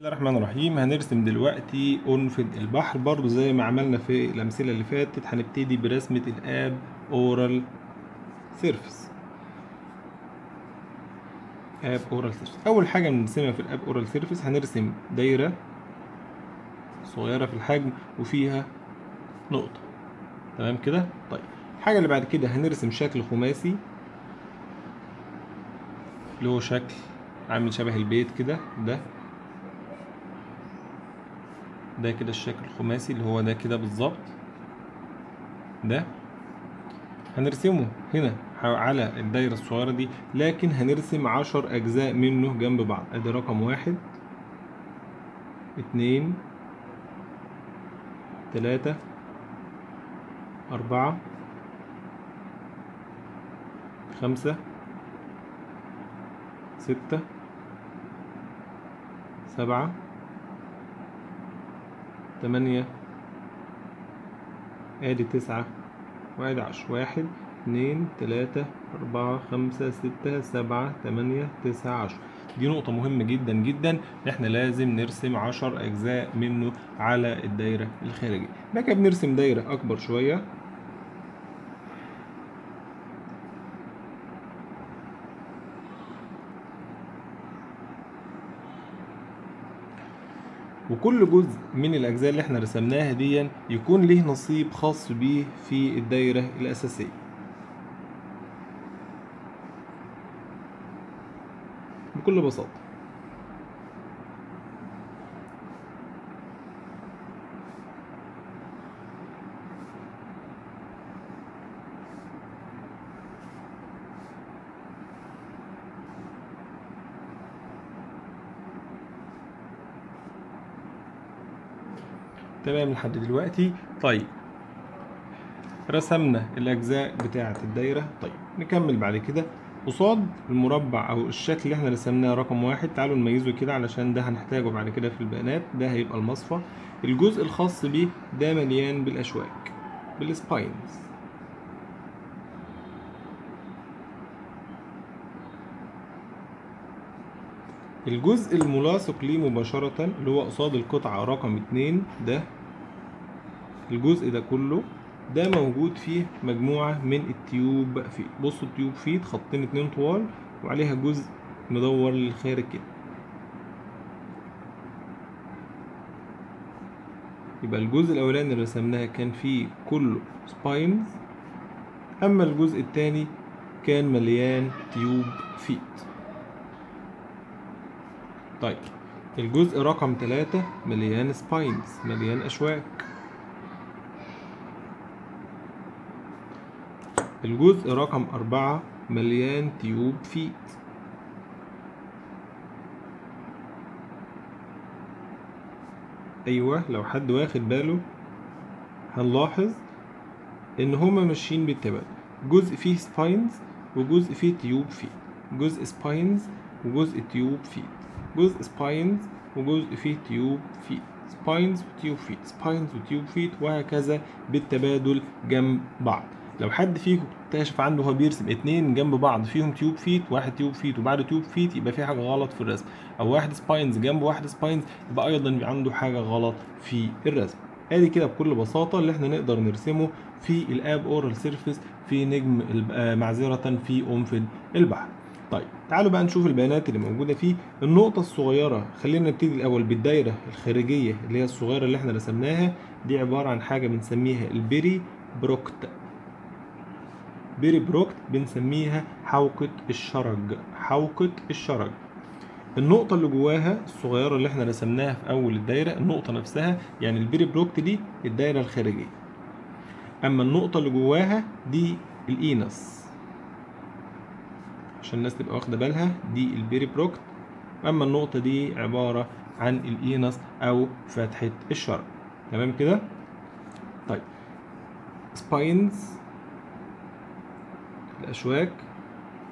الله الرحمن الرحيم هنرسم دلوقتي أنفذ البحر برضو زي ما عملنا في الأمثلة اللي فاتت هنبتدي برسمة الآب أورال سيرفيس آب أورال سيرفيس أول حاجة بنرسمها في الآب أورال سيرفيس هنرسم دايرة صغيرة في الحجم وفيها نقطة تمام كده طيب الحاجة اللي بعد كده هنرسم شكل خماسي اللي هو شكل عامل شبه البيت كده ده ده كده الشكل الخماسي اللي هو ده كده بالظبط ده هنرسمه هنا على الدايرة الصغيرة دي لكن هنرسم عشر أجزاء منه جنب بعض ادي رقم واحد اتنين تلاتة أربعة خمسة ستة سبعة تمانية ادي تسعة وادي عشر واحد اتنين تلاتة أربعة خمسة ستة سبعة تمانية تسعة عشر دي نقطة مهمة جدا جدا إن احنا لازم نرسم عشر أجزاء منه على الدايرة الخارجية بعد كده بنرسم دايرة أكبر شوية وكل جزء من الأجزاء اللي احنا رسمناها دي يكون ليه نصيب خاص بيه في الدايرة الأساسية بكل بساطة تمام لحد دلوقتي طيب رسمنا الأجزاء بتاعة الدايرة طيب نكمل بعد كده قصاد المربع أو الشكل اللي احنا رسمناه رقم واحد تعالوا نميزه كده علشان ده هنحتاجه بعد كده في البيانات ده هيبقى المصفى الجزء الخاص بيه ده مليان بالأشواك بالسباينز الجزء الملاصق ليه مباشرة اللي هو قصاد القطعة رقم اتنين ده الجزء ده كله ده موجود فيه مجموعة من التيوب فيت بصوا التيوب فيت خطين اتنين طوال وعليها جزء مدور للخارج كده يبقى الجزء الأولاني اللي رسمناه كان فيه كله سباينز أما الجزء التاني كان مليان تيوب فيت طيب الجزء رقم ثلاثة مليان سباينز مليان أشواك الجزء رقم أربعة مليان تيوب فيت أيوة لو حد واخد باله هنلاحظ إن هما ماشيين بالتبادل جزء فيه سباينز وجزء فيه تيوب فيت جزء سباينز وجزء تيوب فيت جزء سباينز وجزء فيه تيوب فيت سباينز وتيوب فيت سباينز وتيوب فيت وهكذا بالتبادل جنب بعض لو حد فيكم اكتشف عنده هو بيرسم اتنين جنب بعض فيهم تيوب فيت واحد تيوب فيت وبعد تيوب فيت يبقى في حاجه غلط في الرسم او واحد سباينز جنب واحد سباينز يبقى ايضا عنده حاجه غلط في الرسم ادي كده بكل بساطه اللي احنا نقدر نرسمه في الاب اورال سيرفيس في نجم معذره في انفذ البحر طيب تعالوا بقى نشوف البيانات اللي موجودة فيه النقطة الصغيرة خلينا نبتدي الأول بالدايرة الخارجية اللي هي الصغيرة اللي احنا رسمناها دي عبارة عن حاجة بنسميها البيري بروكت بيري بروكت بنسميها حوقة الشرج حوقة الشرج النقطة اللي جواها الصغيرة اللي احنا رسمناها في أول الدايرة النقطة نفسها يعني البيري بروكت دي الدايرة الخارجية أما النقطة اللي جواها دي الإينس عشان الناس تبقى واخده بالها دي البيري بروكت اما النقطه دي عباره عن الاينس او فتحه الشرج تمام كده طيب سباينز الاشواك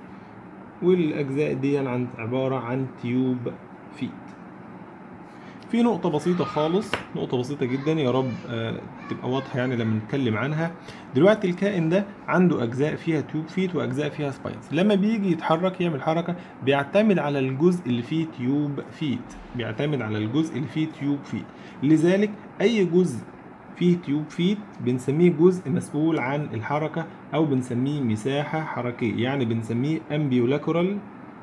والاجزاء دي عن عباره عن تيوب فيت في نقطة بسيطة خالص نقطة بسيطة جدا يا رب آه تبقى واضحة يعني لما نتكلم عنها دلوقتي الكائن ده عنده أجزاء فيها تيوب فيت وأجزاء فيها سباينز لما بيجي يتحرك يعمل حركة بيعتمد على الجزء اللي فيه تيوب فيت بيعتمد على الجزء اللي فيه تيوب فيت لذلك أي جزء فيه تيوب فيت بنسميه جزء مسؤول عن الحركة أو بنسميه مساحة حركية يعني بنسميه امبيولاكورال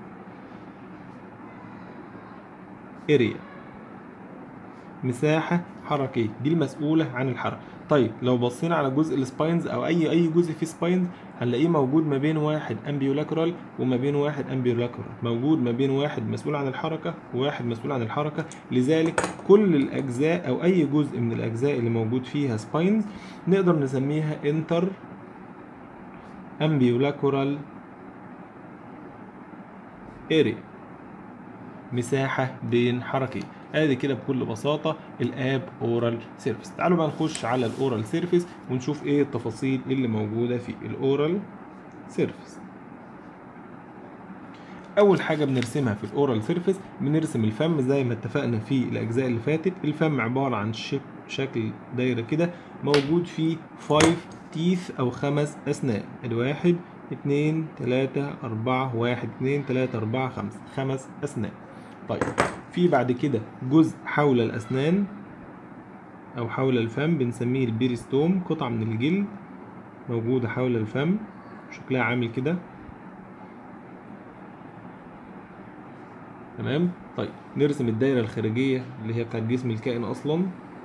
اريا مساحة حركية دي المسؤولة عن الحركة طيب لو بصينا على جزء السباينز او اي اي جزء فيه سباينز هنلاقيه موجود ما بين واحد امبيولاكرال وما بين واحد امبيولاكرال موجود ما بين واحد مسؤول عن الحركة وواحد مسؤول عن الحركة لذلك كل الاجزاء او اي جزء من الاجزاء اللي موجود فيها سباينز نقدر نسميها انتر امبيولاكرال اريا مساحة بين حركية ادي كده بكل بساطة الاب اورال سيرفيس تعالوا بقى نخش على الاورال سيرفيس ونشوف ايه التفاصيل اللي موجودة في الاورال سيرفيس اول حاجة بنرسمها في الاورال سيرفيس بنرسم الفم زي ما اتفقنا في الاجزاء اللي فاتت الفم عبارة عن شك شكل دايرة كده موجود فيه 5 تيث او خمس اسنان ادي واحد اتنين تلاتة أربعة واحد اتنين تلاتة أربعة خمسة خمس أسنان طيب في بعد كده جزء حول الأسنان أو حول الفم بنسميه البيريستوم قطعة من الجلد موجودة حول الفم شكلها عامل كده تمام طيب نرسم الدايرة الخارجية اللي هي بتاعت جسم الكائن أصلا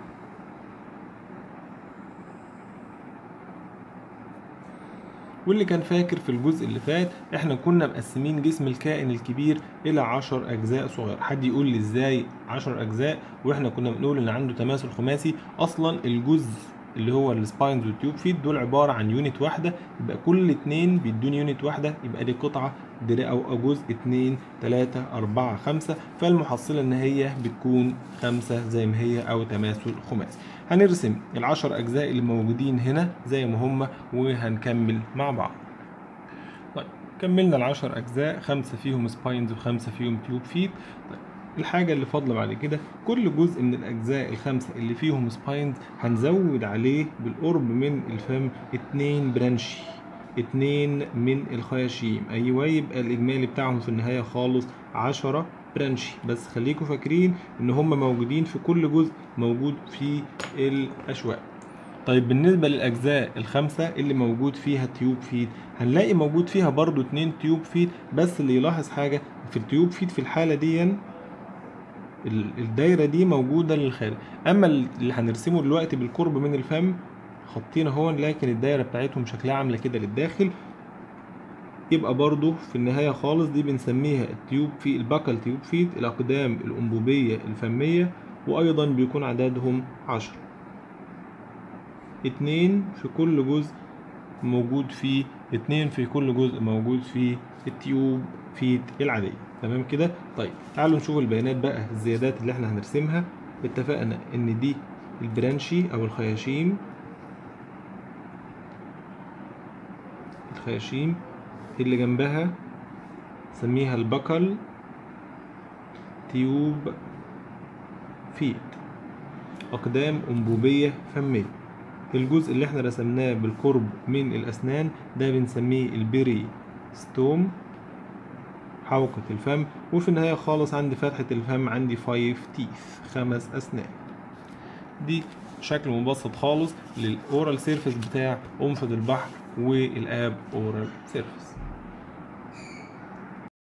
واللي كان فاكر في الجزء اللي فات احنا كنا مقسمين جسم الكائن الكبير الى عشر اجزاء صغيرة حد يقول لي ازاي عشر اجزاء واحنا كنا بنقول ان عنده تماثل خماسي اصلا الجزء اللي هو السباينز والتيوب فيت دول عبارة عن يونت واحدة يبقى كل اتنين بيدوني يونت واحدة يبقى دي قطعة دري أو جزء اتنين تلاتة أربعة خمسة فالمحصلة إن هي بتكون خمسة زي ما هي أو تماثل خماسي هنرسم العشر أجزاء اللي موجودين هنا زي ما هما وهنكمل مع بعض طيب كملنا العشر أجزاء خمسة فيهم سباينز وخمسة فيهم تيوب فيت طيب الحاجة اللي فاضلة بعد كده كل جزء من الأجزاء الخمسة اللي فيهم سباينز هنزود عليه بالقرب من الفم اتنين برانشي اتنين من الخياشيم أيوة يبقى الإجمالي بتاعهم في النهاية خالص عشرة برانشي بس خليكم فاكرين إن هم موجودين في كل جزء موجود في الأشواك طيب بالنسبة للأجزاء الخمسة اللي موجود فيها تيوب فيد هنلاقي موجود فيها برضو اتنين تيوب فيد بس اللي يلاحظ حاجة في التيوب فيد في الحالة دي الدايرة دي موجودة للخارج أما اللي هنرسمه دلوقتي بالقرب من الفم خطين اهو لكن الدايرة بتاعتهم شكلها عاملة كده للداخل يبقى برضو في النهاية خالص دي بنسميها التيوب في الباكل تيوب فيت الأقدام الأنبوبية الفمية وأيضا بيكون عددهم عشر اتنين في كل جزء موجود فيه اتنين في كل جزء موجود فيه التيوب فيت العادية تمام كده طيب تعالوا نشوف البيانات بقى الزيادات اللي احنا هنرسمها اتفقنا ان دي البرانشي او الخياشيم الخياشيم اللي جنبها نسميها البكل تيوب فيت أقدام أنبوبية فمية الجزء اللي احنا رسمناه بالقرب من الأسنان ده بنسميه البيري ستوم حوقة الفم وفي النهاية خالص عندي فتحة الفم عندي فايف تيث خمس أسنان دي شكل مبسط خالص للأورال سيرفيس بتاع أنفذ البحر والآب أورال سيرفيس